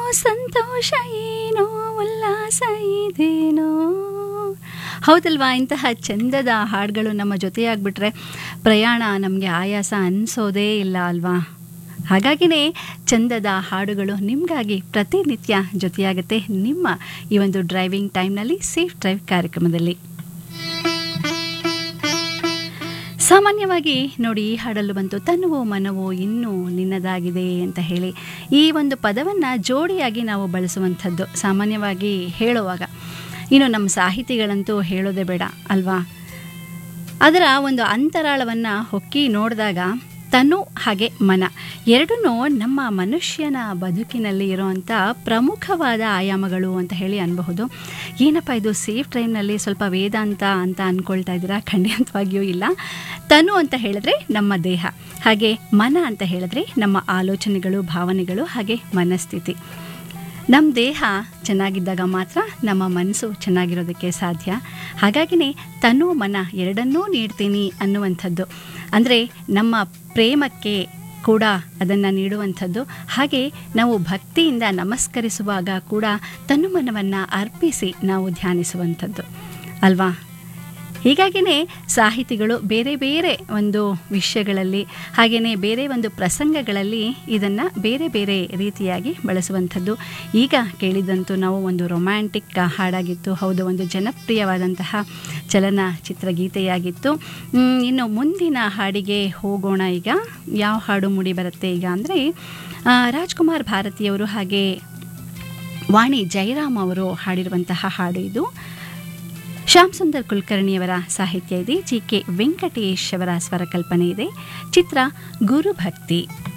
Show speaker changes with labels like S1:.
S1: ಸಂತೋಷ ಏನೋ ಉಲ್ಲಾಸ ಇದೇನೋ ಹೌದಲ್ವಾ ಇಂತಹ ಚಂದದ ಹಾಡುಗಳು ನಮ್ಮ ಜೊತೆಯಾಗ್ಬಿಟ್ರೆ ಪ್ರಯಾಣ ನಮಗೆ ಆಯಾಸ ಅನಿಸೋದೇ ಇಲ್ಲ ಅಲ್ವಾ ಹಾಗಾಗಿನೇ ಚಂದದ ಹಾಡುಗಳು ನಿಮಗಾಗಿ ಪ್ರತಿನಿತ್ಯ ಜೊತೆಯಾಗುತ್ತೆ ನಿಮ್ಮ ಈ ಒಂದು ಡ್ರೈವಿಂಗ್ ಟೈಮ್ನಲ್ಲಿ ಸೇಫ್ ಡ್ರೈವ್ ಕಾರ್ಯಕ್ರಮದಲ್ಲಿ ಸಾಮಾನ್ಯವಾಗಿ ನೋಡಿ ಈ ಹಾಡಲು ಬಂತು ತನುವು ಮನವು ಇನ್ನೂ ನಿನ್ನದಾಗಿದೆ ಅಂತ ಹೇಳಿ ಈ ಒಂದು ಪದವನ್ನು ಜೋಡಿಯಾಗಿ ನಾವು ಬಳಸುವಂಥದ್ದು ಸಾಮಾನ್ಯವಾಗಿ ಹೇಳುವಾಗ ಇನ್ನು ನಮ್ಮ ಸಾಹಿತಿಗಳಂತೂ ಹೇಳೋದೇ ಬೇಡ ಅಲ್ವಾ ಅದರ ಒಂದು ಅಂತರಾಳವನ್ನು ಹೊಕ್ಕಿ ನೋಡಿದಾಗ ತನು ಹಾಗೆ ಮನ ಎರಡೂ ನಮ್ಮ ಮನುಷ್ಯನ ಬದುಕಿನಲ್ಲಿ ಇರುವಂಥ ಪ್ರಮುಖವಾದ ಆಯಾಮಗಳು ಅಂತ ಹೇಳಿ ಅನ್ಬಹುದು ಏನಪ್ಪ ಇದು ಸೇಫ್ ಡ್ರೈವ್ನಲ್ಲಿ ಸ್ವಲ್ಪ ವೇದಾಂತ ಅಂತ ಅಂದ್ಕೊಳ್ತಾ ಇದ್ದೀರಾ ಖಂಡಿತವಾಗಿಯೂ ಇಲ್ಲ ತನು ಅಂತ ಹೇಳಿದ್ರೆ ನಮ್ಮ ದೇಹ ಹಾಗೆ ಮನ ಅಂತ ಹೇಳಿದ್ರೆ ನಮ್ಮ ಆಲೋಚನೆಗಳು ಭಾವನೆಗಳು ಹಾಗೆ ಮನಸ್ಥಿತಿ ನಮ್ಮ ದೇಹ ಚೆನ್ನಾಗಿದ್ದಾಗ ಮಾತ್ರ ನಮ್ಮ ಮನಸ್ಸು ಚೆನ್ನಾಗಿರೋದಕ್ಕೆ ಸಾಧ್ಯ ಹಾಗಾಗಿನೇ ತನು ಮನ ಎರಡನ್ನೂ ನೀಡ್ತೀನಿ ಅನ್ನುವಂಥದ್ದು ಅಂದರೆ ನಮ್ಮ ಪ್ರೇಮಕ್ಕೆ ಕೂಡ ಅದನ್ನು ನೀಡುವಂಥದ್ದು ಹಾಗೆ ನಾವು ಭಕ್ತಿಯಿಂದ ನಮಸ್ಕರಿಸುವಾಗ ಕೂಡ ತನುಮನವನ್ನು ಅರ್ಪಿಸಿ ನಾವು ಧ್ಯಾನಿಸುವಂಥದ್ದು ಅಲ್ವಾ ಹೀಗಾಗಿಯೇ ಸಾಹಿತಿಗಳು ಬೇರೆ ಬೇರೆ ಒಂದು ವಿಷಯಗಳಲ್ಲಿ ಹಾಗೆಯೇ ಬೇರೆ ಒಂದು ಪ್ರಸಂಗಗಳಲ್ಲಿ ಇದನ್ನು ಬೇರೆ ಬೇರೆ ರೀತಿಯಾಗಿ ಬಳಸುವಂಥದ್ದು ಈಗ ಕೇಳಿದಂತೂ ನಾವು ಒಂದು ರೊಮ್ಯಾಂಟಿಕ್ ಹಾಡಾಗಿತ್ತು ಹೌದು ಒಂದು ಜನಪ್ರಿಯವಾದಂತಹ ಚಲನಚಿತ್ರ ಗೀತೆಯಾಗಿತ್ತು ಮ್, ಇನ್ನು ಮುಂದಿನ ಹಾಡಿಗೆ ಹೋಗೋಣ ಈಗ ಯಾವ ಹಾಡು ಮೂಡಿ ಬರುತ್ತೆ ಈಗ ಅಂದರೆ ರಾಜ್ಕುಮಾರ್ ಭಾರತಿಯವರು ಹಾಗೆ ವಾಣಿ ಜಯರಾಮ್ ಅವರು ಹಾಡಿರುವಂತಹ ಹಾಡು ಇದು ಶ್ಯಾಮ್ ಸುಂದರ್ ಕುಲಕರ್ಣಿಯವರ ಸಾಹಿತ್ಯ ಇದೆ ಜಿ ಕೆ ವೆಂಕಟೇಶ್ ಅವರ ಸ್ವರಕಲ್ಪನೆ ಇದೆ ಚಿತ್ರ ಗುರುಭಕ್ತಿ